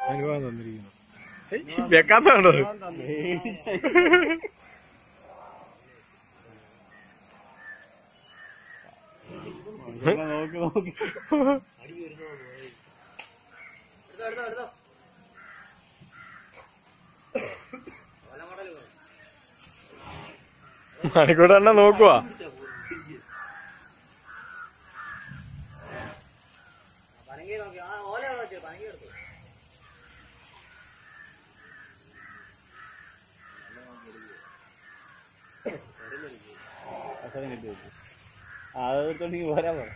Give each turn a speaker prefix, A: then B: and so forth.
A: അനുഭവം തന്നിരിക്കുന്നു വെക്കാത്തതാണോ
B: നോക്ക് നോക്ക്
A: മണിക്കൂർ എണ്ണ നോക്കുവാ
B: അവസരം കിട്ടി വെച്ചു ആ അതെടുത്തോണ്ടെങ്കിൽ പോരാ പറ